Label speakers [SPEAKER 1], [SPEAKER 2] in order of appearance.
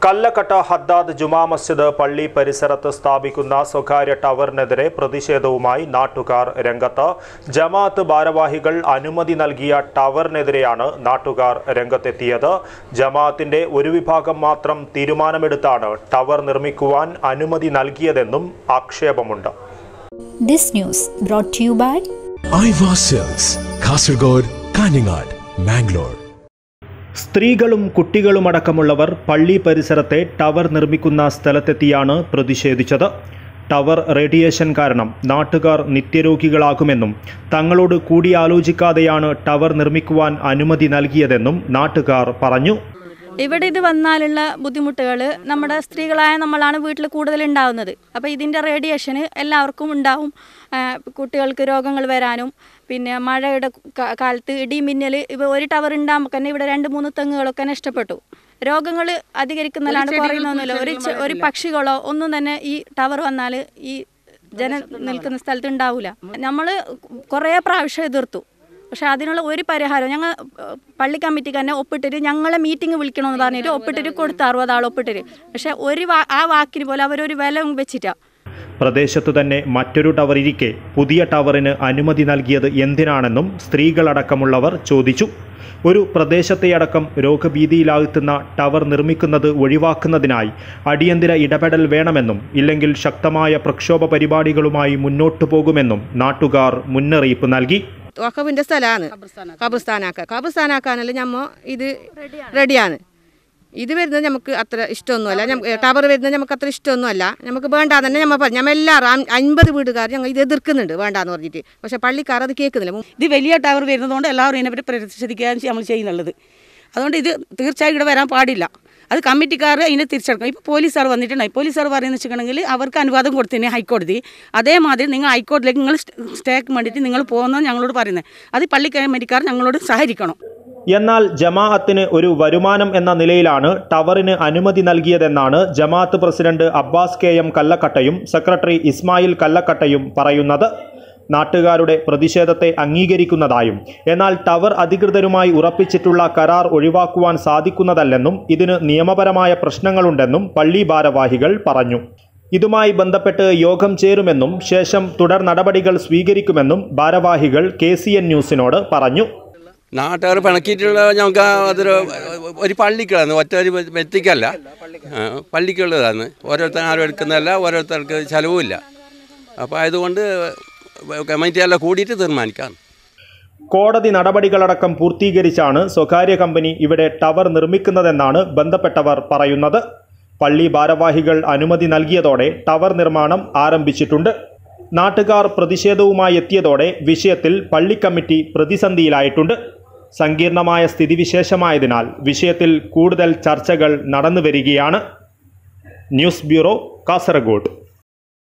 [SPEAKER 1] കല്ലക്കട്ട ഹദ്ദാദ് ജുമാ മസ്ജിദ് പള്ളി പരിസരത്ത് സ്ഥാപിക്കുന്ന സ്വകാര്യ ടവറിനെതിരെ പ്രതിഷേധവുമായി നാട്ടുകാർ രംഗത്ത് ജമാഅത്ത് ഭാരവാഹികൾ അനുമതി നൽകിയ ടവറിനെതിരെയാണ് നാട്ടുകാർ രംഗത്തെത്തിയത് ജമാഅത്തിന്റെ ഒരു വിഭാഗം മാത്രം തീരുമാനമെടുത്താണ് ടവർ നിർമ്മിക്കുവാൻ അനുമതി നൽകിയതെന്നും ആക്ഷേപമുണ്ട്
[SPEAKER 2] This news brought to you by
[SPEAKER 3] Aiwa sales Kasaragod Kanhangad Mangalore
[SPEAKER 1] സ്ത്രീകളും കുട്ടികളുമടക്കമുള്ളവർ പള്ളി പരിസരത്തെ ടവർ നിർമ്മിക്കുന്ന സ്ഥലത്തെത്തിയാണ് പ്രതിഷേധിച്ചത് ടവർ റേഡിയേഷൻ കാരണം നാട്ടുകാർ നിത്യരോഗികളാകുമെന്നും തങ്ങളോട് കൂടിയാലോചിക്കാതെയാണ് ടവർ നിർമ്മിക്കുവാൻ അനുമതി നൽകിയതെന്നും നാട്ടുകാർ പറഞ്ഞു
[SPEAKER 4] ഇവിടെ ഇത് വന്നാലുള്ള ബുദ്ധിമുട്ടുകൾ നമ്മുടെ സ്ത്രീകളായ നമ്മളാണ് വീട്ടിൽ കൂടുതൽ ഉണ്ടാവുന്നത് അപ്പോൾ ഇതിൻ്റെ റേഡിയേഷന് എല്ലാവർക്കും ഉണ്ടാവും ആ, കുട്ടികൾക്ക് രോഗങ്ങൾ വരാനും പിന്നെ മഴയുടെ ക- കാലത്ത് ഇടി മിന്നൽ ഇവ ഒരു ടവർ ഉണ്ടാകുമ്പോൾ തന്നെ ഇവിടെ രണ്ട് മൂന്ന് തെങ്ങുകളൊക്കെ നഷ്ടപ്പെട്ടു രോഗങ്ങൾ അധികരിക്കുന്നതിലാണ് കുറയുന്നൊന്നുമില്ല ഒരു ചെ- ഒരു പക്ഷികളോ ഒന്നും തന്നെ ഈ ടവർ വന്നാൽ ഈ ജനം നിൽക്കുന്ന സ്ഥലത്ത് ഉണ്ടാവില്ല നമ്മൾ കുറേ പ്രാവശ്യം എതിർത്തു പക്ഷെ അതിനുള്ള ഒരു പരിഹാരം ഞങ്ങൾ ഏഹ്, പള്ളി കമ്മിറ്റിക്ക് തന്നെ ഒപ്പിട്ടിട്ട് ഞങ്ങളെ മീറ്റിംഗ് വിളിക്കണമെന്ന് പറഞ്ഞിട്ട് ഒപ്പിട്ടിട്ട് കൊടുത്ത് അറുപത് ആൾ ഒപ്പിട്ടിട്ട് പക്ഷെ ഒരു വാ- ആ വാക്കിന് പോലെ അവരൊരു വില വെച്ചിട്ടാ
[SPEAKER 1] പ്രദേശത്തു തന്നെ മറ്റൊരു ടവർ ഇരിക്കെ പുതിയ ടവറിന് അനുമതി നൽകിയത് എന്തിനാണെന്നും സ്ത്രീകളടക്കമുള്ളവർ ചോദിച്ചു ഒരു പ്രദേശത്തെയടക്കം രോഗഭീതിയിലാഴ്ത്തുന്ന ടവർ നിർമ്മിക്കുന്നത് ഒഴിവാക്കുന്നതിനായി അടിയന്തര ഇടപെടൽ വേണമെന്നും ഇല്ലെങ്കിൽ ശക്തമായ പ്രക്ഷോഭ പരിപാടികളുമായി മുന്നോട്ടു പോകുമെന്നും നാട്ടുകാർ മുന്നറിയിപ്പ് നൽകി
[SPEAKER 5] വഖഫിന്റെ സ്ഥലമാണ് ഖബർസ്ഥാനാക്ക ഖബർസ്ഥാനാക്കാനല്ല ഞമ്മ ഇത് റെഡിയാണ് ഇത് വരുന്നത് നമുക്ക് അത്ര ഇഷ്ടമൊന്നുമല്ല ഞമ്മ ടവർ വരുന്നത് നമുക്ക് അത്ര ഇഷ്ടമൊന്നുമല്ല നമുക്ക് വേണ്ടാന്ന് തന്നെ ഞമ്മ പറഞ്ഞു ഞമ്മ എല്ലാവരും അം- അൻപത് വീടുകാർ ഞങ്ങൾ ഇത് എതിർക്കുന്നുണ്ട് വേണ്ടാന്ന് പറഞ്ഞിട്ട് പക്ഷെ പള്ളിക്കാർ അത് കേൾക്കുന്നില്ല
[SPEAKER 6] ഇത് വലിയ ടവർ വരുന്നതുകൊണ്ട് എല്ലാവരും ഇതിനെപ്പറ്റി പ്രതിഷേധിക്കുകയാണ് നമ്മൾ ചെയ്യുന്നുള്ളത് അതുകൊണ്ട് ഇത് തീർച്ചയായും ഇവിടെ വരാൻ പാടില്ല അത് കമ്മിറ്റിക്കാർ അതിനെ തിരിച്ചെടുക്കണം ഇപ്പോൾ പോലീസുകാർ വന്നിട്ടുണ്ടായി പോലീസുകാർ പറയുന്നത് വെച്ചിട്ടുണ്ടെങ്കിൽ അവർക്ക് അനുവാദം കൊടുത്തിന് ഹൈക്കോടതി അതേമാതിരി നിങ്ങൾ ഹൈക്കോടതിയിലേക്ക് നിങ്ങൾ സ്റ്റേക്ക് വേണ്ടിയിട്ട് നിങ്ങൾ പോകുന്നത് ഞങ്ങളോട് പറയുന്നത് അത് പള്ളി കമ്മിറ്റിക്കാർ ഞങ്ങളോട് സഹകരിക്കണം
[SPEAKER 1] എന്നാൽ ജമാഅത്തിന് ഒരു വരുമാനം എന്ന നിലയിലാണ് ടവറിന് അനുമതി നൽകിയതെന്നാണ് ജമാഅത്ത് പ്രസിഡന്റ് അബ്ബാസ് കെ എം കല്ലക്കട്ടയും സെക്രട്ടറി ഇസ്മായിൽ കല്ലക്കട്ടയും പറയുന്നത് നാട്ടുകാരുടെ പ്രതിഷേധത്തെ അംഗീകരിക്കുന്നതായും എന്നാൽ ടവർ അധികൃതരുമായി ഉറപ്പിച്ചിട്ടുള്ള കരാർ ഒഴിവാക്കുവാൻ സാധിക്കുന്നതല്ലെന്നും ഇതിന് നിയമപരമായ പ്രശ്നങ്ങളുണ്ടെന്നും പള്ളി ഭാരവാഹികൾ പറഞ്ഞു ഇതുമായി ബന്ധപ്പെട്ട് യോഗം ചേരുമെന്നും ശേഷം തുടർ നടപടികൾ സ്വീകരിക്കുമെന്നും ഭാരവാഹികൾ കെ സി എൻ ന്യൂസിനോട് പറഞ്ഞു
[SPEAKER 7] നാട്ടുകാർ പിണക്കിയിട്ടുള്ള ഞങ്ങൾക്ക് അതൊരു ഒരു പള്ളിക്കുള്ളതാണ് ഒറ്റ ഒരു വ്യക്തിക്കല്ല ആ, പള്ളിക്കുള്ളതാണ് ഓരോരുത്തർ ആരും എടുക്കുന്നതല്ല ഓരോരുത്തർക്ക് ചിലവുമില്ല അപ്പോൾ ആയതുകൊണ്ട് കമ്മിറ്റി എല്ലാം കൂടിയിട്ട് തീരുമാനിക്കാം
[SPEAKER 1] കോടതി നടപടികളടക്കം പൂർത്തീകരിച്ചാണ് സ്വകാര്യ കമ്പനി ഇവിടെ ടവർ നിർമ്മിക്കുന്നതെന്നാണ് ബന്ധപ്പെട്ടവർ പറയുന്നത് പള്ളി ഭാരവാഹികൾ അനുമതി നൽകിയതോടെ ടവർ നിർമ്മാണം ആരംഭിച്ചിട്ടുണ്ട് നാട്ടുകാർ പ്രതിഷേധവുമായി എത്തിയതോടെ വിഷയത്തിൽ പള്ളി കമ്മിറ്റി പ്രതിസന്ധിയിലായിട്ടുണ്ട് സങ്കീർണമായ സ്ഥിതിവിശേഷമായതിനാൽ വിഷയത്തിൽ കൂടുതൽ ചർച്ചകൾ നടന്നു വരികയാണ് ന്യൂസ് ബ്യൂറോ കാസർഗോഡ്